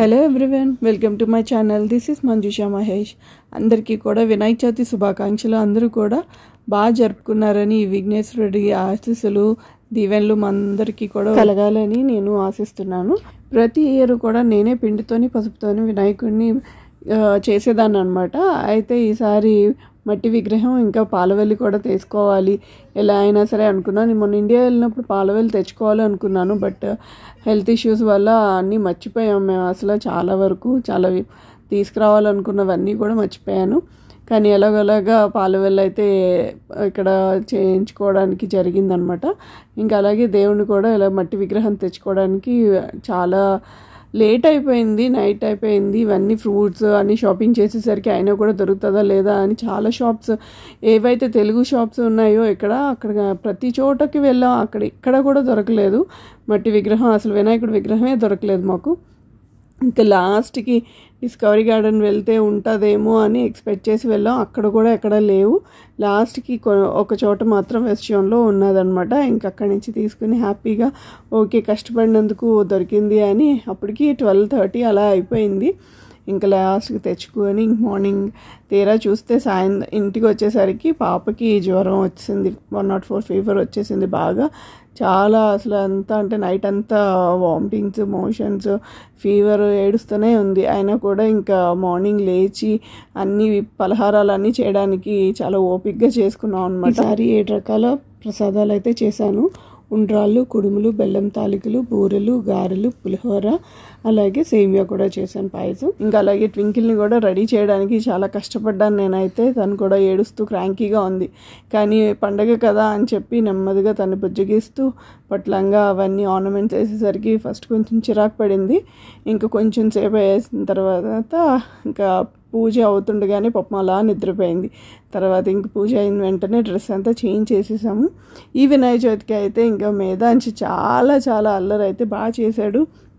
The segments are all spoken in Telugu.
Hello everyone welcome to my channel this is Manjusha Mahesh అందరికీ కూడా వినాయక చవితి శుభాకాంక్షలు అందరూ కూడా బాగా జరుపుకున్నారని ఈ విఘ్నేశ్వరుడి ఆశీస్సులు దీవెనలు అందరికీ కూడా కలగాలని నేను ఆశిస్తున్నాను ప్రతి ఇయర్ కూడా నేనే పిండితోని పసుపుతోని వినాయకుడిని ఆ, చేసేదాన్ని అనమాట అయితే ఈసారి మట్టి విగ్రహం ఇంకా పాలవెల్లి కూడా తీసుకోవాలి ఎలా అయినా సరే అనుకున్నాను నేను మొన్న ఇండియా వెళ్ళినప్పుడు పాలవెల్లి తెచ్చుకోవాలి అనుకున్నాను బట్ హెల్త్ ఇష్యూస్ వల్ల అన్నీ మర్చిపోయాం మేము అసలు చాలా వరకు చాలా వి- తీసుకురావాలనుకున్నవన్నీ కూడా మర్చిపోయాను కానీ ఎలాగోలాగా పాలవెల్లి అయితే ఇక్కడ చేయించుకోవడానికి జరిగిందనమాట ఇంకా అలాగే దేవుణ్ణి కూడా ఇలా మట్టి విగ్రహం తెచ్చుకోవడానికి చాలా లేట్ అయిపోయింది నైట్ అయిపోయింది ఇవన్నీ ఫ్రూట్స్ అన్ని షాపింగ్ చేసేసరికి అయినా కూడా దొరుకుతుందా లేదా అని చాలా షాప్స్ ఏవైతే తెలుగు షాప్స్ ఉన్నాయో ఇక్కడ అక్కడ ప్రతి చోటకి వెళ్ళాం అక్కడ ఇక్కడ కూడా దొరకలేదు మట్టి విగ్రహం అసలు వినాయకుడి విగ్రహమే దొరకలేదు మాకు ఇంకా లాస్ట్కి డిస్కవరీ గార్డెన్ వెళ్తే ఉంటుందేమో అని ఎక్స్పెక్ట్ చేసి వెళ్ళాం అక్కడ కూడా ఎక్కడ లేవు లాస్ట్కి కొ- ఒక చోట మాత్రం వెస్ట్ జోన్లో ఉన్నదనమాట ఇంకా అక్కడి నుంచి తీసుకుని హ్యాపీగా ఓకే కష్టపడినందుకు దొరికింది అని అప్పటికి ట్వెల్వ్ థర్టీ అలా అయిపోయింది ఇంకా లాస్ట్కి తెచ్చుకొని మార్నింగ్ తీరా చూస్తే సాయంత్రం ఇంటికి వచ్చేసరికి పాపకి జ్వరం వచ్చింది వన్ నాట్ ఫోర్ ఫీవర్ వచ్చేసింది బాగా చాలా అసలు అంతా అంటే నైట్ అంతా వామిటింగ్స్ మోషన్స్ ఫీవర్ ఏడుస్తూనే ఉంది అయినా కూడా ఇంకా మార్నింగ్ లేచి అన్ని పలహారాలన్నీ చేయడానికి చాలా ఓపిక్గా చేసుకున్నాం అనమాట ఈసారి ఏడు రకాల ప్రసాదాలు అయితే చేశాను ఉండ్రాళ్ళు కుడుములు బెల్లం తాలికలు బూరెలు గారెలు పులిహోర అలాగే సేమియా కూడా చేశాను పాయసం ఇంకా అలాగే ట్వింకిల్ని కూడా రెడీ చేయడానికి చాలా కష్టపడ్డాను నేనైతే తను కూడా ఏడుస్తూ క్రాంకీగా ఉంది కానీ పండగ కదా అని చెప్పి నెమ్మదిగా తను బుజ్జగిస్తూ పట్లంగా అవన్నీ ఆర్నమెంట్స్ వేసేసరికి ఫస్ట్ కొంచెం చిరాకు పడింది ఇంకా కొంచెం సేపు వేసిన తర్వాత ఇంకా పూజ అవుతుండగానే పాపం అలా నిద్రపోయింది తర్వాత ఇంక పూజ అయిన వెంటనే డ్రెస్ అంతా చేంజ్ చేసేసాము ఈ వినాయక చవితికి అయితే ఇంకా మేధాంచి చాలా చాలా అల్లరి అయితే బాగా చేశాడు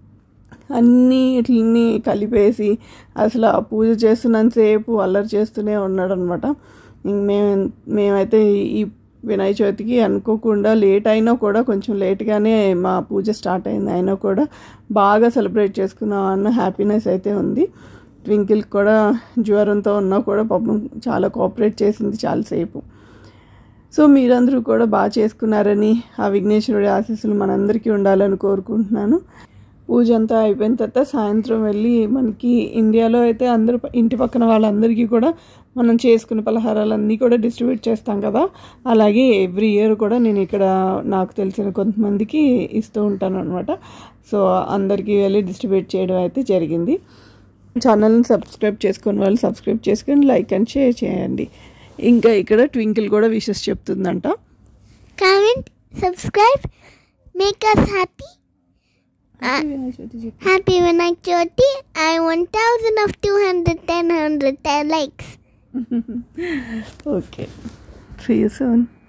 అన్నిటిని కలిపేసి అసలు ఆ పూజ చేస్తున్నంతసేపు అల్లరి చేస్తూనే ఉన్నాడు అనమాట మేము మేమైతే ఈ వినాయక చవితికి అనుకోకుండా లేట్ అయినా కూడా కొంచెం లేట్గానే మా పూజ స్టార్ట్ అయింది అయినా కూడా బాగా సెలబ్రేట్ చేసుకున్నాం అన్న హ్యాపీనెస్ అయితే ఉంది ట్వింకిల్ కూడా జ్వరంతో ఉన్నా కూడా పాపం చాలా కోఆపరేట్ చేసింది చాలాసేపు సో మీరందరూ కూడా బాగా చేసుకున్నారని ఆ విఘ్నేశ్వరుడి ఆశీస్సులు మనందరికీ ఉండాలని కోరుకుంటున్నాను పూజ అంతా అయిపోయిన తర్వాత సాయంత్రం వెళ్ళి మనకి ఇండియాలో అయితే అందరూ ప- ఇంటి పక్కన వాళ్ళందరికీ కూడా మనం చేసుకునే పలహారాలన్నీ కూడా డిస్ట్రిబ్యూట్ చేస్తాం కదా అలాగే ఎవ్రీ ఇయర్ కూడా నేను ఇక్కడ నాకు తెలిసిన కొంతమందికి ఇస్తూ ఉంటాను అనమాట సో అందరికీ వెళ్ళి డిస్ట్రిబ్యూట్ చేయడం అయితే జరిగింది ఛానల్ని సబ్స్క్రైబ్ చేసుకుని వాళ్ళు సబ్స్క్రైబ్ చేసుకొని లైక్ అండ్ షేర్ చేయండి ఇంకా ఇక్కడ ట్వింకిల్ కూడా విషెస్ చెప్తుందంట comment, subscribe, make us happy. Uh, happy Vinayak Chavithi. I 1000 of 200, 10, 100, 10 likes. Okay see you soon